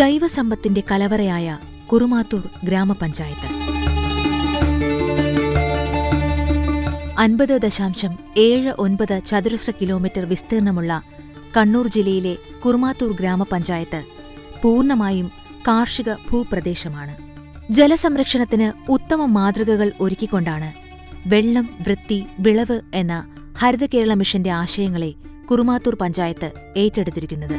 ജൈവസമ്പത്തിന്റെ കലവറയായ കുറുമാത്തൂർ ഗ്രാമപഞ്ചായത്ത് അൻപത് ദശാംശം ഏഴ് ഒൻപത് ചതുരശ്ര കിലോമീറ്റർ വിസ്തീർണമുള്ള കണ്ണൂർ ജില്ലയിലെ കുറുമാത്തൂർ ഗ്രാമപഞ്ചായത്ത് പൂർണ്ണമായും കാർഷിക ഭൂപ്രദേശമാണ് ജലസംരക്ഷണത്തിന് ഉത്തമ മാതൃകകൾ ഒരുക്കിക്കൊണ്ടാണ് വെള്ളം വൃത്തി വിളവ് എന്ന ഹരിത കേരള മിഷന്റെ ആശയങ്ങളെ കുറുമാത്തൂർ പഞ്ചായത്ത് ഏറ്റെടുത്തിരിക്കുന്നത്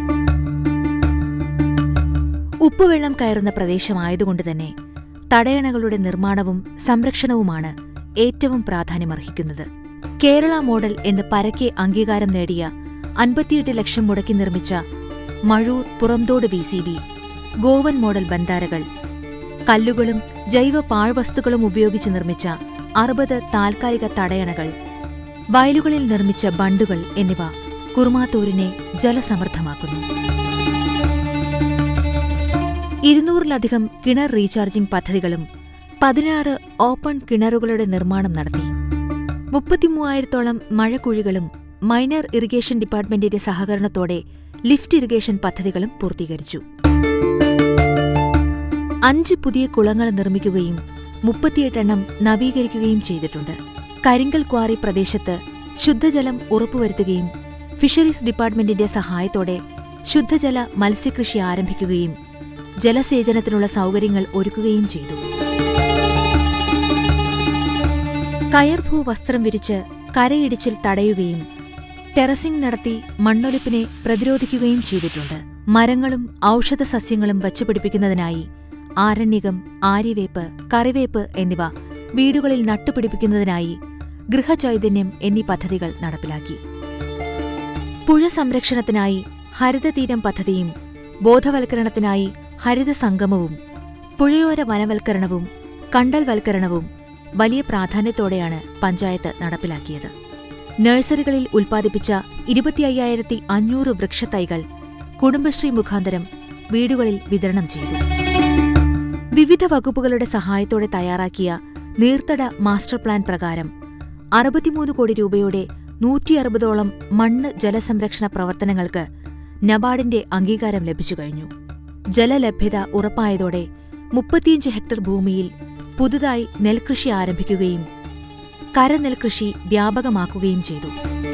ഉപ്പുവെള്ളം കയറുന്ന പ്രദേശമായതുകൊണ്ട് തന്നെ തടയണകളുടെ നിർമ്മാണവും സംരക്ഷണവുമാണ് ഏറ്റവും പ്രാധാന്യമർഹിക്കുന്നത് കേരള മോഡൽ എന്ന് പരക്കെ അംഗീകാരം നേടിയ അൻപത്തിയെട്ട് ലക്ഷം മുടക്കി നിർമ്മിച്ച മഴൂർ പുറംതോട് V C B Goan model ബന്ധാരകൾ കല്ലുകളും ജൈവ പാഴ്വസ്തുക്കളും ഉപയോഗിച്ച് നിർമ്മിച്ച അറുപത് താൽക്കാലിക തടയണകൾ വയലുകളിൽ നിർമ്മിച്ച ബണ്ടുകൾ എന്നിവ കുറുമാത്തൂരിനെ ജലസമൃദ്ധമാക്കുന്നു ഇരുന്നൂറിലധികം കിണർ റീചാർജിംഗ് പദ്ധതികളും പതിനാറ് ഓപ്പൺ കിണറുകളുടെ നിർമ്മാണം നടത്തി മുപ്പത്തിമൂവായിരത്തോളം മഴക്കുഴികളും മൈനർ ഇറിഗേഷൻ ഡിപ്പാർട്ട്മെന്റിന്റെ സഹകരണത്തോടെ ലിഫ്റ്റ് ഇറിഗേഷൻ പദ്ധതികളും പൂർത്തീകരിച്ചു അഞ്ച് പുതിയ കുളങ്ങൾ നിർമ്മിക്കുകയും മുപ്പത്തിയെട്ടെണ്ണം നവീകരിക്കുകയും ചെയ്തിട്ടുണ്ട് കരിങ്കൽ ക്വാറി പ്രദേശത്ത് ശുദ്ധജലം ഉറപ്പുവരുത്തുകയും ഫിഷറീസ് ഡിപ്പാർട്ട്മെന്റിന്റെ സഹായത്തോടെ ശുദ്ധജല മത്സ്യകൃഷി ആരംഭിക്കുകയും ജലസേചനത്തിനുള്ള സൗകര്യങ്ങൾ ഒരുക്കുകയും ചെയ്തു കയർഭൂ വസ്ത്രം വിരിച്ച് കരയിടിച്ചിൽ തടയുകയും ടെറസിംഗ് നടത്തി മണ്ണൊലിപ്പിനെ പ്രതിരോധിക്കുകയും ചെയ്തിട്ടുണ്ട് മരങ്ങളും ഔഷധ സസ്യങ്ങളും വച്ചുപിടിപ്പിക്കുന്നതിനായി ആരണ്യകം ആര്യവേപ്പ് കറിവേപ്പ് എന്നിവ വീടുകളിൽ നട്ടുപിടിപ്പിക്കുന്നതിനായി ഗൃഹചൈതന്യം എന്നീ പദ്ധതികൾ നടപ്പിലാക്കി പുഴ സംരക്ഷണത്തിനായി ഹരിതതീരം പദ്ധതിയും ബോധവൽക്കരണത്തിനായി ഹരിത സംഗമവും പുഴയോര വനവൽക്കരണവും കണ്ടൽവൽക്കരണവും വലിയ പ്രാധാന്യത്തോടെയാണ് പഞ്ചായത്ത് നടപ്പിലാക്കിയത് നഴ്സറികളിൽ ഉൽപ്പാദിപ്പിച്ച ഇരുപത്തിയ്യായിരത്തി അഞ്ഞൂറ് വൃക്ഷത്തൈകൾ കുടുംബശ്രീ മുഖാന്തരം വീടുകളിൽ വിതരണം ചെയ്തു വിവിധ വകുപ്പുകളുടെ സഹായത്തോടെ തയ്യാറാക്കിയ നീർത്തട മാസ്റ്റർ പ്ലാൻ പ്രകാരം അറുപത്തിമൂന്ന് കോടി രൂപയുടെ നൂറ്റി അറുപതോളം മണ്ണ് ജലസംരക്ഷണ പ്രവർത്തനങ്ങൾക്ക് നബാർഡിന്റെ അംഗീകാരം ലഭിച്ചു കഴിഞ്ഞു ജലലഭ്യത ഉറപ്പായതോടെ മുപ്പത്തിയഞ്ച് ഹെക്ടർ ഭൂമിയിൽ പുതുതായി നെൽകൃഷി ആരംഭിക്കുകയും കരനെൽകൃഷി വ്യാപകമാക്കുകയും ചെയ്തു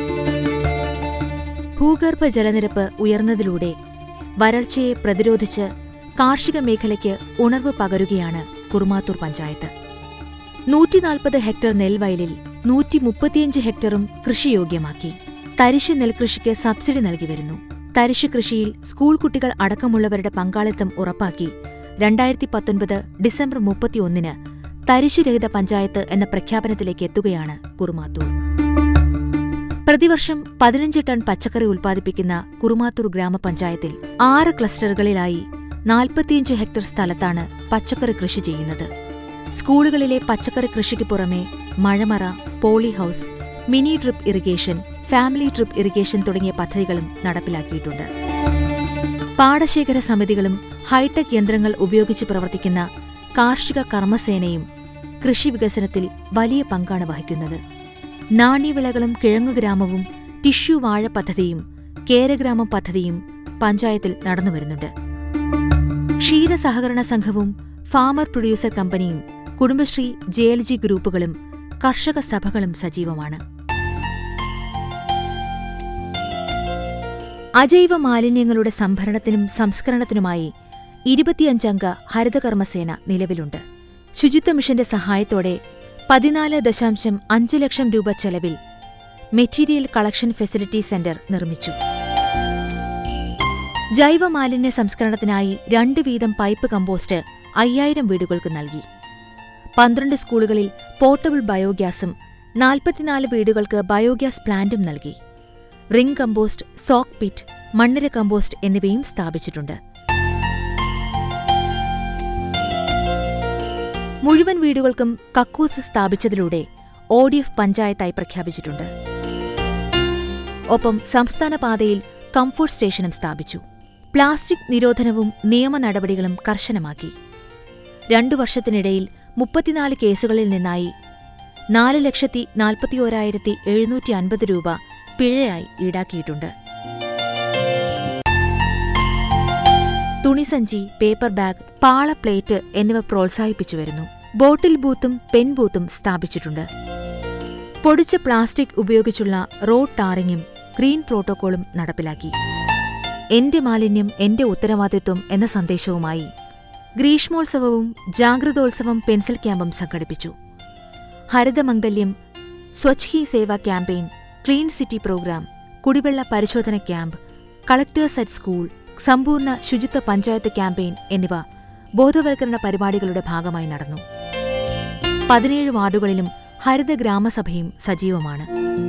ഭൂഗർഭ ജലനിരപ്പ് ഉയർന്നതിലൂടെ വരൾച്ചയെ പ്രതിരോധിച്ച് കാർഷിക മേഖലയ്ക്ക് ഉണർവ് പകരുകയാണ് കുറുമാത്തൂർ പഞ്ചായത്ത് നൂറ്റിനാൽപ്പത് ഹെക്ടർ നെൽവയലിൽ നൂറ്റി മുപ്പത്തിയഞ്ച് ഹെക്ടറും കൃഷിയോഗ്യമാക്കി തരിശ് നെൽകൃഷിക്ക് സബ്സിഡി നൽകി വരുന്നു തരിശ് കൃഷിയിൽ സ്കൂൾ കുട്ടികൾ അടക്കമുള്ളവരുടെ പങ്കാളിത്തം ഉറപ്പാക്കി രണ്ടായിരത്തി പത്തൊൻപത് ഡിസംബർ മുപ്പത്തിയൊന്നിന് തരിശുരഹിത പഞ്ചായത്ത് എന്ന പ്രഖ്യാപനത്തിലേക്ക് എത്തുകയാണ് കുറുമാത്തൂർ പ്രതിവർഷം പതിനഞ്ച് ടൺ പച്ചക്കറി ഉൽപ്പാദിപ്പിക്കുന്ന കുറുമാത്തൂർ ഗ്രാമപഞ്ചായത്തിൽ ആറ് ക്ലസ്റ്ററുകളിലായി നാൽപ്പത്തിയഞ്ച് ഹെക്ടർ സ്ഥലത്താണ് പച്ചക്കറി കൃഷി ചെയ്യുന്നത് സ്കൂളുകളിലെ പച്ചക്കറി കൃഷിക്ക് പുറമെ മഴമറ poly house mini drip irrigation family drip irrigation തുടങ്ങിയ പദ്ധതികളും നടപ്പിലാക്കിയിട്ടുണ്ട് പാടശേഖര സമിതികളും ഹൈടെക് യന്ത്രങ്ങൾ ഉപയോഗിച്ച് പ്രവർത്തിക്കുന്ന കാർഷിക കർമ്മസേനയും കൃഷി വികസനത്തിൽ വലിയ പങ്കാണ് വഹിക്കുന്നത് നാണ്യവിളകളും കിഴങ്ങുഗ്രാമവും ടിഷ്യൂ വാഴ പദ്ധതിയും കേരഗ്രാമം പദ്ധതിയും പഞ്ചായത്തിൽ നടന്നുവരുന്നുണ്ട് ക്ഷീര സഹകരണ സംഘവും ഫാമർ പ്രൊഡ്യൂസർ കമ്പനിയും കുടുംബശ്രീ ജെ എൽ ജി ഗ്രൂപ്പുകളും കർഷക സഭകളും സജീവമാണ് അജൈവ മാലിന്യങ്ങളുടെ സംഭരണത്തിനും സംസ്കരണത്തിനുമായി ഇരുപത്തിയഞ്ചംഗ ഹരിതകർമ്മസേന നിലവിലുണ്ട് ശുചിത്വ മിഷന്റെ സഹായത്തോടെ പതിനാല് ദശാംശം അഞ്ച് ലക്ഷം രൂപ ചെലവിൽ മെറ്റീരിയൽ കളക്ഷൻ ഫെസിലിറ്റി സെന്റർ നിർമ്മിച്ചു ജൈവ മാലിന്യ സംസ്കരണത്തിനായി രണ്ട് വീതം പൈപ്പ് കമ്പോസ്റ്റ് അയ്യായിരം വീടുകൾക്ക് നൽകി പന്ത്രണ്ട് സ്കൂളുകളിൽ പോർട്ടബിൾ ബയോഗ്യാസും നാൽപ്പത്തിനാല് വീടുകൾക്ക് ബയോഗ്യാസ് പ്ലാന്റും നൽകി റിംഗ് കമ്പോസ്റ്റ് സോക്ക് പിറ്റ് മണ്ണിര കമ്പോസ്റ്റ് എന്നിവയും സ്ഥാപിച്ചിട്ടുണ്ട് മുഴുവൻ വീടുകൾക്കും കക്കൂസ് സ്ഥാപിച്ചതിലൂടെ ഒ ഡി എഫ് പഞ്ചായത്തായി പ്രഖ്യാപിച്ചിട്ടുണ്ട് ഒപ്പം സംസ്ഥാന പാതയിൽ കംഫോർട്ട് സ്റ്റേഷനും സ്ഥാപിച്ചു പ്ലാസ്റ്റിക് നിരോധനവും നിയമ നടപടികളും കർശനമാക്കി രണ്ടു വർഷത്തിനിടയിൽ മുപ്പത്തിനാല് കേസുകളിൽ നിന്നായി നാല് ലക്ഷത്തി നാൽപ്പത്തിയോരായിരത്തി എഴുന്നൂറ്റി അൻപത് രൂപ പിഴയായി ഈടാക്കിയിട്ടുണ്ട് തുണിസഞ്ചി പേപ്പർ ബാഗ് പാള പ്ലേറ്റ് എന്നിവ പ്രോത്സാഹിപ്പിച്ചു വരുന്നു ബോട്ടിൽ ബൂത്തും പെൻ ബൂത്തും സ്ഥാപിച്ചിട്ടുണ്ട് പൊടിച്ച പ്ലാസ്റ്റിക് ഉപയോഗിച്ചുള്ള റോഡ് ടാറിങ്ങും ഗ്രീൻ പ്രോട്ടോക്കോളും നടപ്പിലാക്കി എന്റെ മാലിന്യം എന്റെ ഉത്തരവാദിത്വം എന്ന സന്ദേശവുമായി ഗ്രീഷ്മോത്സവവും ജാഗ്രതോത്സവം പെൻസിൽ ക്യാമ്പും സംഘടിപ്പിച്ചു ഹരിതമംഗല്യം Swachh Hi Seva campaign clean city programme കുടിവെള്ള പരിശോധന ക്യാമ്പ് കളക്ടേഴ്സ് അറ്റ് സ്കൂൾ സമ്പൂർണ്ണ ശുചിത്വ പഞ്ചായത്ത് ക്യാമ്പയിൻ എന്നിവ ബോധവൽക്കരണ പരിപാടികളുടെ ഭാഗമായി നടന്നു പതിനേഴ് വാർഡുകളിലും ഹരിത ഗ്രാമസഭയും സജീവമാണ്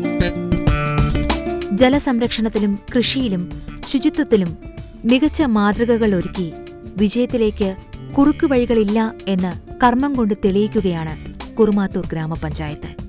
ജലസംരക്ഷണത്തിലും കൃഷിയിലും ശുചിത്വത്തിലും മികച്ച മാതൃകകൾ ഒരുക്കി വിജയത്തിലേക്ക് കുറുക്കുവഴികളില്ല എന്ന് കർമ്മം കൊണ്ട് തെളിയിക്കുകയാണ് കുറുമാത്തൂർ ഗ്രാമപഞ്ചായത്ത്